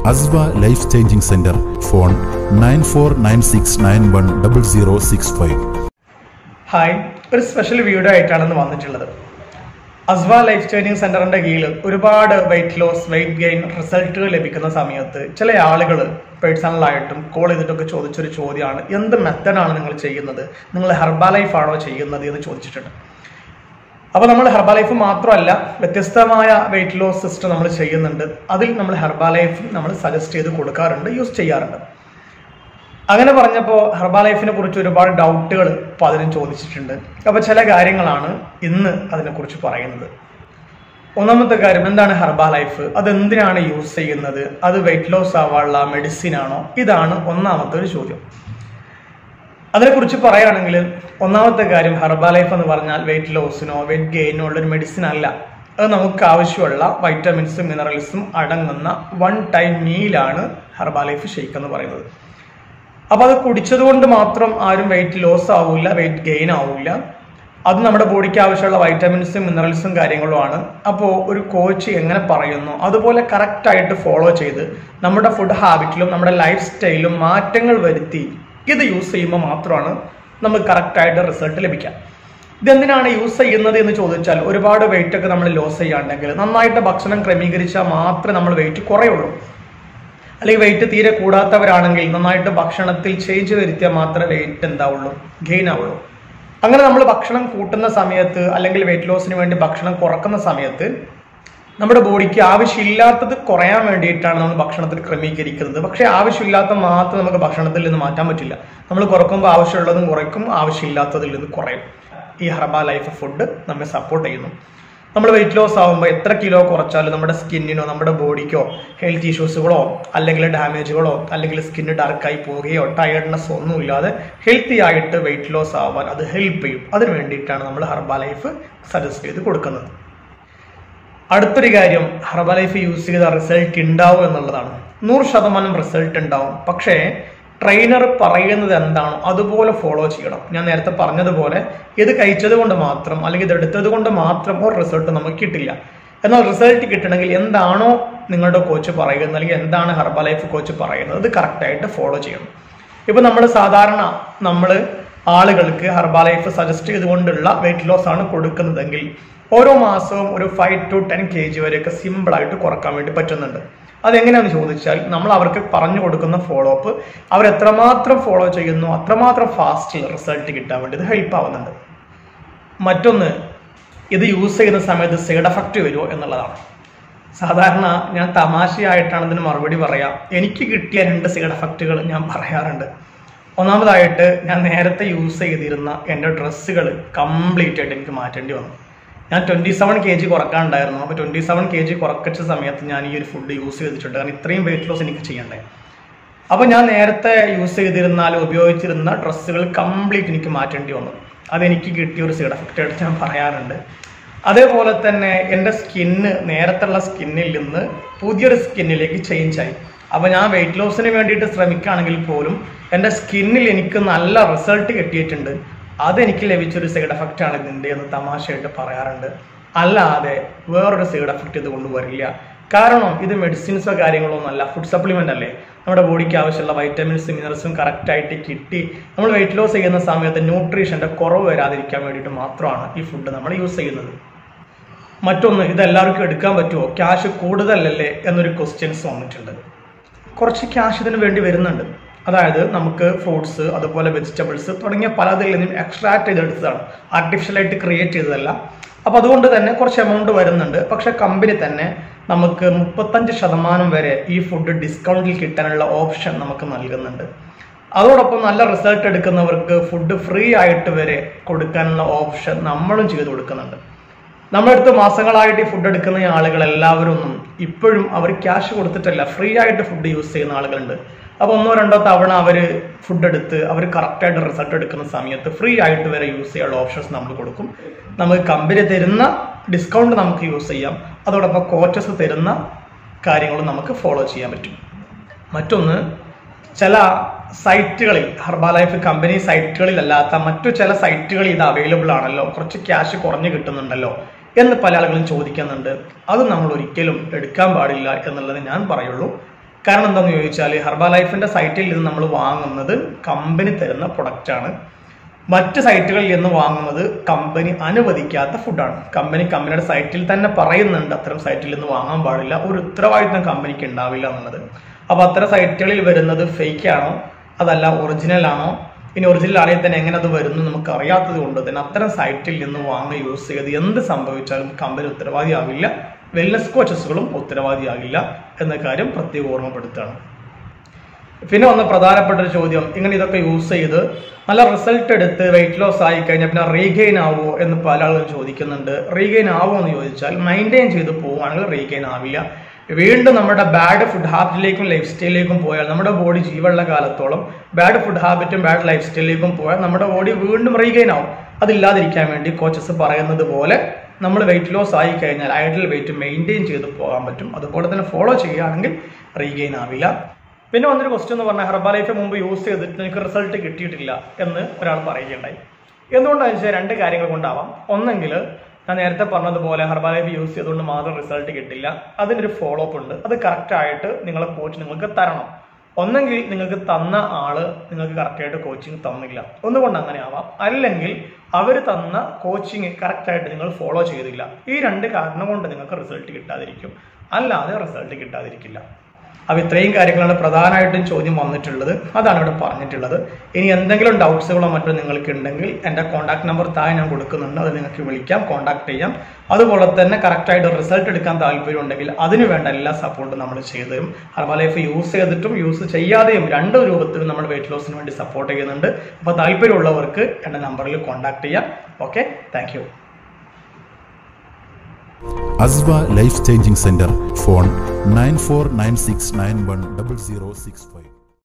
അസ്വ life changing centre phone nine four nine six nine one double zero six five hi ഒരു special video ആയിട്ടാണ് ഇന്ന് വന്നിട്ടുള്ളത് Aswa life changing സെന്ററിന്റെ കീഴിൽ ഒരുപാട് വെയിറ്റ് ലോസ് വെയിറ്റ് ഗെയിൻ റിസൾട്ടുകൾ ലഭിക്കുന്ന സമയത്ത് ചില ആളുകൾ പേഴ്സണലായിട്ടും കോൾ ചെയ്തിട്ടൊക്കെ ചോദിച്ചൊരു ചോദ്യമാണ് എന്ത് മെത്തഡാണ് നിങ്ങൾ ചെയ്യുന്നത് നിങ്ങൾ ഹെർബാലൈഫ് ആണോ ചെയ്യുന്നത് എന്ന് ചോദിച്ചിട്ടുണ്ട് അപ്പോൾ നമ്മൾ ഹെർബാലൈഫ് മാത്രമല്ല വ്യത്യസ്തമായ വെയിറ്റ് ലോസ് സിസ്റ്റം നമ്മൾ ചെയ്യുന്നുണ്ട് അതിൽ നമ്മൾ ഹെർബാലൈഫ് നമ്മൾ സജസ്റ്റ് ചെയ്ത് കൊടുക്കാറുണ്ട് യൂസ് ചെയ്യാറുണ്ട് അങ്ങനെ പറഞ്ഞപ്പോൾ ഹെർബാലൈഫിനെ കുറിച്ച് ഒരുപാട് ഡൗട്ടുകൾ പലരും ചോദിച്ചിട്ടുണ്ട് അപ്പോൾ ചില കാര്യങ്ങളാണ് ഇന്ന് അതിനെക്കുറിച്ച് പറയുന്നത് ഒന്നാമത്തെ കാര്യം എന്താണ് ഹെർബാലൈഫ് അത് എന്തിനാണ് യൂസ് ചെയ്യുന്നത് അത് വെയിറ്റ് ലോസ് ആവാനുള്ള മെഡിസിൻ ആണോ ഇതാണ് ഒന്നാമത്തെ ഒരു ചോദ്യം അതിനെക്കുറിച്ച് പറയുകയാണെങ്കിൽ ഒന്നാമത്തെ കാര്യം ഹെർബാലൈഫ് എന്ന് പറഞ്ഞാൽ വെയിറ്റ് ലോസിനോ വെയിറ്റ് ഗെയിനോ ഉള്ള ഒരു മെഡിസിൻ അല്ല അത് നമുക്ക് ആവശ്യമുള്ള വൈറ്റമിൻസും മിനറൽസും അടങ്ങുന്ന വൺ ടൈം മീലാണ് ഹെർബാലൈഫ് ഷെയ്ക്ക് എന്ന് പറയുന്നത് അപ്പൊ അത് കുടിച്ചത് കൊണ്ട് മാത്രം ആരും വെയിറ്റ് ലോസ് ആവില്ല വെയിറ്റ് ഗെയിൻ ആവില്ല അത് നമ്മുടെ ബോഡിക്ക് ആവശ്യമുള്ള വൈറ്റമിൻസും മിനറൽസും കാര്യങ്ങളുമാണ് അപ്പോൾ ഒരു കോച്ച് എങ്ങനെ പറയുന്നു അതുപോലെ കറക്റ്റ് ആയിട്ട് ഫോളോ ചെയ്ത് നമ്മുടെ ഫുഡ് ഹാബിറ്റിലും നമ്മുടെ ലൈഫ് സ്റ്റൈലിലും മാറ്റങ്ങൾ വരുത്തി ഇത് യൂസ് ചെയ്യുമ്പോൾ മാത്രമാണ് നമുക്ക് കറക്റ്റ് ആയിട്ട് റിസൾട്ട് ലഭിക്കുക ഇതെന്തിനാണ് യൂസ് ചെയ്യുന്നത് എന്ന് ചോദിച്ചാൽ ഒരുപാട് വെയിറ്റ് ഒക്കെ നമ്മൾ ലോസ് ചെയ്യാണ്ടെങ്കിൽ നന്നായിട്ട് ഭക്ഷണം ക്രമീകരിച്ചാൽ മാത്രമേ നമ്മൾ വെയിറ്റ് കുറയുള്ളൂ അല്ലെങ്കിൽ വെയിറ്റ് തീരെ കൂടാത്തവരാണെങ്കിൽ നന്നായിട്ട് ഭക്ഷണത്തിൽ ചേഞ്ച് വരുത്തിയാൽ മാത്രമേ വെയിറ്റ് എന്താവുള്ളൂ ഗെയിൻ ആവുള്ളൂ അങ്ങനെ നമ്മൾ ഭക്ഷണം കൂട്ടുന്ന സമയത്ത് അല്ലെങ്കിൽ വെയിറ്റ് ലോസിന് വേണ്ടി ഭക്ഷണം കുറക്കുന്ന സമയത്ത് നമ്മുടെ ബോഡിക്ക് ആവശ്യമില്ലാത്തത് കുറയാൻ വേണ്ടിയിട്ടാണ് നമ്മൾ ഭക്ഷണത്തിൽ ക്രമീകരിക്കുന്നത് പക്ഷേ ആവശ്യമില്ലാത്ത മാത്രം നമുക്ക് ഭക്ഷണത്തിൽ നിന്ന് മാറ്റാൻ പറ്റില്ല നമ്മൾ കുറക്കുമ്പോൾ ആവശ്യമുള്ളതും കുറയ്ക്കും ആവശ്യമില്ലാത്തതിൽ നിന്ന് കുറയും ഈ ഹർബ ലൈഫ് ഫുഡ് നമ്മെ സപ്പോർട്ട് ചെയ്യുന്നു നമ്മൾ വെയിറ്റ് ലോസ് ആകുമ്പോൾ എത്ര കിലോ കുറച്ചാലും നമ്മുടെ സ്കിന്നിനോ നമ്മുടെ ബോഡിക്കോ ഹെൽത്ത് ഇഷ്യൂസുകളോ അല്ലെങ്കിൽ ഡാമേജുകളോ അല്ലെങ്കിൽ സ്കിന്ന് ഡാർക്കായി പോവുകയോ ടയർഡ്നെസ് ഒന്നും ഇല്ലാതെ ഹെൽത്തി ആയിട്ട് വെയിറ്റ് ലോസ് ആവാൻ അത് ഹെൽപ്പ് ചെയ്യും അതിന് വേണ്ടിയിട്ടാണ് നമ്മൾ ഹർബ ലൈഫ് സജസ്റ്റ് ചെയ്ത് കൊടുക്കുന്നത് അടുത്തൊരു കാര്യം ഹർബ ലൈഫ് യൂസ് ചെയ്ത റിസൾട്ട് ഉണ്ടാവും എന്നുള്ളതാണ് നൂറ് ശതമാനം റിസൾട്ട് ഉണ്ടാവും പക്ഷേ ട്രെയിനർ പറയുന്നത് എന്താണോ അതുപോലെ ഫോളോ ചെയ്യണം ഞാൻ നേരത്തെ പറഞ്ഞതുപോലെ ഇത് കഴിച്ചത് കൊണ്ട് മാത്രം അല്ലെങ്കിൽ ഇത് എടുത്തത് കൊണ്ട് മാത്രം ഒരു റിസൾട്ട് നമുക്ക് കിട്ടില്ല എന്നാൽ റിസൾട്ട് കിട്ടണമെങ്കിൽ എന്താണോ നിങ്ങളുടെ കോച്ച് പറയുന്നത് അല്ലെങ്കിൽ എന്താണ് ഹെർബ ലൈഫ് കോച്ച് പറയുന്നത് അത് കറക്റ്റായിട്ട് ഫോളോ ചെയ്യണം ഇപ്പൊ നമ്മൾ സാധാരണ നമ്മൾ ആളുകൾക്ക് ഹെർബ ലൈഫ് സജസ്റ്റ് ചെയ്തുകൊണ്ടുള്ള വെയിറ്റ് ലോസ് ആണ് കൊടുക്കുന്നതെങ്കിൽ ഓരോ മാസവും ഒരു five to ten K G വരെയൊക്കെ സിമ്പിൾ ആയിട്ട് കുറക്കാൻ വേണ്ടി പറ്റുന്നുണ്ട് അതെങ്ങനെയാണെന്ന് ചോദിച്ചാൽ നമ്മൾ അവർക്ക് പറഞ്ഞു കൊടുക്കുന്ന ഫോളോ അപ്പ് അവർ എത്രമാത്രം ഫോളോ ചെയ്യുന്നു അത്രമാത്രം ഫാസ്റ്റ് റിസൾട്ട് കിട്ടാൻ വേണ്ടി ഇത് ഹെൽപ്പ് ആവുന്നുണ്ട് മറ്റൊന്ന് ഇത് യൂസ് ചെയ്യുന്ന സമയത്ത് സൈഡ് എഫക്റ്റ് വരുമോ എന്നുള്ളതാണ് സാധാരണ ഞാൻ തമാശയായിട്ടാണ് ഇതിന് മറുപടി പറയാം എനിക്ക് കിട്ടിയ രണ്ട് സൈഡ് എഫക്റ്റുകൾ ഞാൻ പറയാറുണ്ട് ഒന്നാമതായിട്ട് ഞാൻ നേരത്തെ യൂസ് ചെയ്തിരുന്ന എൻ്റെ ഡ്രസ്സുകൾ കംപ്ലീറ്റ് ആയിട്ട് എനിക്ക് മാറ്റേണ്ടി വന്നു ഞാൻ ട്വൻറ്റി സെവൻ കെ ജി കുറക്കാനുണ്ടായിരുന്നു അപ്പോൾ ട്വൻറ്റി സെവൻ കെ ജി കുറക്കച്ച സമയത്ത് ഞാൻ ഈ ഒരു ഫുഡ് യൂസ് ചെയ്തിട്ടുണ്ട് കാരണം ഇത്രയും വെയിറ്റ് ലോസ് എനിക്ക് ചെയ്യണ്ടേ അപ്പോൾ ഞാൻ നേരത്തെ യൂസ് ചെയ്തിരുന്നാൽ ഉപയോഗിച്ചിരുന്ന ഡ്രസ്സുകൾ കംപ്ലീറ്റ് എനിക്ക് മാറ്റേണ്ടി വന്നു അതെനിക്ക് കിട്ടിയ ഒരു സൈഡ് എഫക്റ്റ് ആയിട്ട് ഞാൻ പറയാറുണ്ട് അതേപോലെ തന്നെ എൻ്റെ സ്കിന്ന് നേരത്തുള്ള സ്കിന്നിൽ നിന്ന് പുതിയൊരു സ്കിന്നിലേക്ക് ചേഞ്ച് ആയി അപ്പോൾ ഞാൻ വെയിറ്റ് ലോസിന് വേണ്ടിയിട്ട് ശ്രമിക്കുകയാണെങ്കിൽ പോലും എൻ്റെ സ്കിന്നിൽ എനിക്ക് നല്ല റിസൾട്ട് കിട്ടിയിട്ടുണ്ട് അതെനിക്ക് ലഭിച്ചൊരു സൈഡ് എഫക്റ്റ് ആണ് ഇതിൻ്റെ എന്ന് തമാശയായിട്ട് പറയാറുണ്ട് അല്ലാതെ വേറൊരു സൈഡ് എഫക്റ്റ് ഇത് കൊണ്ടുവരില്ല കാരണം ഇത് മെഡിസിൻസോ കാര്യങ്ങളോ ഒന്നല്ല ഫുഡ് സപ്ലിമെന്റ് അല്ലേ നമ്മുടെ ബോഡിക്ക് ആവശ്യമുള്ള വൈറ്റമിൻസും മിനറൽസും കറക്റ്റ് ആയിട്ട് കിട്ടി നമ്മൾ വെയിറ്റ് ലോസ് ചെയ്യുന്ന സമയത്ത് ന്യൂട്രീഷന്റെ കുറവ് വരാതിരിക്കാൻ വേണ്ടിയിട്ട് മാത്രമാണ് ഈ ഫുഡ് നമ്മൾ യൂസ് ചെയ്യുന്നത് മറ്റൊന്ന് ഇത് എല്ലാവർക്കും എടുക്കാൻ പറ്റുമോ ക്യാഷ് കൂടുതലല്ലേ എന്നൊരു ക്വസ്റ്റ്യൻസ് വന്നിട്ടുണ്ട് കുറച്ച് ക്യാഷ് ഇതിന് വേണ്ടി വരുന്നുണ്ട് അതായത് നമുക്ക് ഫ്രൂട്ട്സ് അതുപോലെ വെജിറ്റബിൾസ് തുടങ്ങിയ പലതിൽ നിന്നും എക്സ്ട്രാക്ട് ചെയ്തെടുത്തതാണ് ആർട്ടിഫിഷ്യലായിട്ട് ക്രിയേറ്റ് ചെയ്തതല്ല അപ്പോൾ അതുകൊണ്ട് തന്നെ കുറച്ച് എമൗണ്ട് വരുന്നുണ്ട് പക്ഷെ കമ്പനി തന്നെ നമുക്ക് മുപ്പത്തഞ്ച് ശതമാനം വരെ ഈ ഫുഡ് ഡിസ്കൗണ്ടിൽ കിട്ടാനുള്ള ഓപ്ഷൻ നമുക്ക് നൽകുന്നുണ്ട് അതോടൊപ്പം നല്ല റിസൾട്ട് എടുക്കുന്നവർക്ക് ഫുഡ് ഫ്രീ ആയിട്ട് വരെ കൊടുക്കാനുള്ള ഓപ്ഷൻ നമ്മളും ചെയ്തു കൊടുക്കുന്നുണ്ട് നമ്മുടെ അടുത്ത് മാസങ്ങളായിട്ട് ഈ ഫുഡ് എടുക്കുന്ന ആളുകൾ എല്ലാവരും ഒന്നും ഇപ്പോഴും അവർ ക്യാഷ് കൊടുത്തിട്ടല്ല ഫ്രീ ആയിട്ട് ഫുഡ് യൂസ് ചെയ്യുന്ന ആളുകളുണ്ട് അപ്പോൾ ഒന്നോ രണ്ടോ തവണ അവർ ഫുഡ് എടുത്ത് അവർ കറക്റ്റായിട്ട് റിസൾട്ട് എടുക്കുന്ന സമയത്ത് ഫ്രീ ആയിട്ട് വരെ യൂസ് ചെയ്യാനുള്ള ഓപ്ഷൻസ് നമ്മൾ കൊടുക്കും നമുക്ക് കമ്പനി തരുന്ന ഡിസ്കൗണ്ട് നമുക്ക് യൂസ് ചെയ്യാം അതോടൊപ്പം കോച്ചസ് തരുന്ന കാര്യങ്ങളും നമുക്ക് ഫോളോ ചെയ്യാൻ പറ്റും മറ്റൊന്ന് ചില സൈറ്റുകളിൽ ഹർബാലൈഫ് കമ്പനി സൈറ്റുകളിലല്ലാത്ത മറ്റു ചില സൈറ്റുകളിൽ ഇത് അവൈലബിൾ ആണല്ലോ കുറച്ച് ക്യാഷ് കുറഞ്ഞു കിട്ടുന്നുണ്ടല്ലോ എന്ന് പല ആളുകളും ചോദിക്കുന്നുണ്ട് അത് നമ്മൾ ഒരിക്കലും എടുക്കാൻ പാടില്ല എന്നുള്ളത് ഞാൻ പറയുള്ളൂ കാരണം എന്താണെന്ന് ചോദിച്ചാൽ ഹെർബ ലൈഫിന്റെ സൈറ്റിൽ നിന്ന് നമ്മൾ വാങ്ങുന്നത് കമ്പനി തരുന്ന പ്രൊഡക്റ്റ് ആണ് മറ്റ് സൈറ്റുകളിൽ നിന്ന് വാങ്ങുന്നത് കമ്പനി അനുവദിക്കാത്ത ഫുഡാണ് കമ്പനി കമ്പനിയുടെ സൈറ്റിൽ തന്നെ പറയുന്നുണ്ട് അത്തരം സൈറ്റിൽ നിന്ന് വാങ്ങാൻ പാടില്ല ഒരു ഉത്തരവാദിത്തം കമ്പനിക്ക് ഉണ്ടാവില്ല എന്നുള്ളത് അപ്പൊ അത്തരം സൈറ്റുകളിൽ വരുന്നത് ഫേക്ക് ആണോ അതല്ല ഒറിജിനൽ ആണോ ഇനി ഒറിജിനൽ ആണെങ്കിൽ തന്നെ എങ്ങനെ അത് വരുന്നു നമുക്ക് അറിയാത്തത് കൊണ്ട് തന്നെ അത്തരം സൈറ്റിൽ നിന്ന് വാങ്ങി യൂസ് ചെയ്ത് എന്ത് സംഭവിച്ചാലും കമ്പനി ഉത്തരവാദിയാവില്ല വെൽനസ് കോച്ചസുകളും ഉത്തരവാദിയാകില്ല എന്ന കാര്യം പ്രത്യേകം ഓർമ്മപ്പെടുത്തുകയാണ് പിന്നെ വന്ന പ്രധാനപ്പെട്ട ഒരു ചോദ്യം ഇങ്ങനെ ഇതൊക്കെ യൂസ് ചെയ്ത് നല്ല റിസൾട്ട് എടുത്ത് വെയിറ്റ് ലോസ് ആയി കഴിഞ്ഞാൽ പിന്നെ റീഗെയിൻ ആവുമോ എന്ന് പല ആളുകളും ചോദിക്കുന്നുണ്ട് റീഗെയിൻ ആവുമോ എന്ന് ചോദിച്ചാൽ മെയിൻറ്റെയിൻ ചെയ്ത് പോവുകയാണെങ്കിൽ റീഗെയിൻ ആവില്ല വീണ്ടും നമ്മുടെ ബാഡ് ഫുഡ് ഹാബിറ്റിലേക്കും ലൈഫ് സ്റ്റൈലിലേക്കും പോയാൽ നമ്മുടെ ബോഡി ജീവനുള്ള കാലത്തോളം ബാഡ് ഫുഡ് ഹാബിറ്റും ബാഡ് ലൈഫ് സ്റ്റൈലിലേക്കും പോയാൽ നമ്മുടെ ബോഡി വീണ്ടും റീഗെയിൻ ആവും അതില്ലാതിരിക്കാൻ വേണ്ടി കോച്ചസ് പറയുന്നത് പോലെ നമ്മൾ വെയിറ്റ് ലോസ് ആയി കഴിഞ്ഞാൽ ഐഡൽ വെയിറ്റ് മെയിൻറ്റെയിൻ ചെയ്ത് പോകാൻ പറ്റും അതുപോലെ തന്നെ ഫോളോ ചെയ്യുകയാണെങ്കിൽ റീഗെയിൻ ആവില്ല പിന്നെ വന്നൊരു ക്വസ്റ്റ്യൻ എന്ന് പറഞ്ഞാൽ ഹെർബ ലൈഫ് മുമ്പ് യൂസ് ചെയ്തിട്ട് എനിക്ക് റിസൾട്ട് കിട്ടിയിട്ടില്ല എന്ന് ഒരാൾ പറയുകയുണ്ടായി എന്തുകൊണ്ടാണെന്ന് വെച്ചാൽ രണ്ട് കാര്യങ്ങൾ കൊണ്ടാവാം ഒന്നെങ്കിൽ ഞാൻ നേരത്തെ പറഞ്ഞതുപോലെ ഹെർബ ലൈഫ് യൂസ് ചെയ്തുകൊണ്ട് മാത്രം റിസൾട്ട് കിട്ടില്ല അതിനൊരു ഫോളോ അപ്പ് ഉണ്ട് അത് കറക്റ്റ് ആയിട്ട് നിങ്ങളെ കോച്ച് നിങ്ങൾക്ക് തരണം ഒന്നെങ്കിൽ നിങ്ങൾക്ക് തന്ന ആള് നിങ്ങൾക്ക് കറക്റ്റായിട്ട് കോച്ചിങ് തന്നില്ല ഒന്നുകൊണ്ട് അങ്ങനെ ആവാം അല്ലെങ്കിൽ അവർ തന്ന കോച്ചിങ് കറക്റ്റായിട്ട് നിങ്ങൾ ഫോളോ ചെയ്തില്ല ഈ രണ്ട് കാരണം കൊണ്ട് നിങ്ങൾക്ക് റിസൾട്ട് കിട്ടാതിരിക്കും അല്ലാതെ റിസൾട്ട് കിട്ടാതിരിക്കില്ല അപ്പൊ ഇത്രയും കാര്യങ്ങളാണ് പ്രധാനമായിട്ടും ചോദ്യം വന്നിട്ടുള്ളത് അതാണ് ഇവിടെ പറഞ്ഞിട്ടുള്ളത് ഇനി എന്തെങ്കിലും ഡൗട്ട്സുകളോ മറ്റോ നിങ്ങൾക്ക് ഉണ്ടെങ്കിൽ എൻ്റെ കോൺടാക്ട് നമ്പർ താഴെ ഞാൻ കൊടുക്കുന്നുണ്ട് അത് നിങ്ങൾക്ക് വിളിക്കാം കോൺടാക്ട് ചെയ്യാം അതുപോലെ തന്നെ കറക്റ്റായിട്ട് റിസൾട്ട് എടുക്കാൻ താല്പര്യം ഉണ്ടെങ്കിൽ അതിന് വേണ്ട എല്ലാ സപ്പോർട്ടും നമ്മൾ ചെയ്തു തരും ഹർബ ലൈഫ് യൂസ് ചെയ്തിട്ടും യൂസ് ചെയ്യാതെയും രണ്ട് രൂപത്തിലും നമ്മൾ വെയിറ്റ് ലോസിന് വേണ്ടി സപ്പോർട്ട് ചെയ്യുന്നുണ്ട് അപ്പോൾ താല്പര്യമുള്ളവർക്ക് എൻ്റെ നമ്പറിൽ കോൺടാക്ട് ചെയ്യാം okay thank you Aswa life changing centre phone nine four nine six nine one double zero six five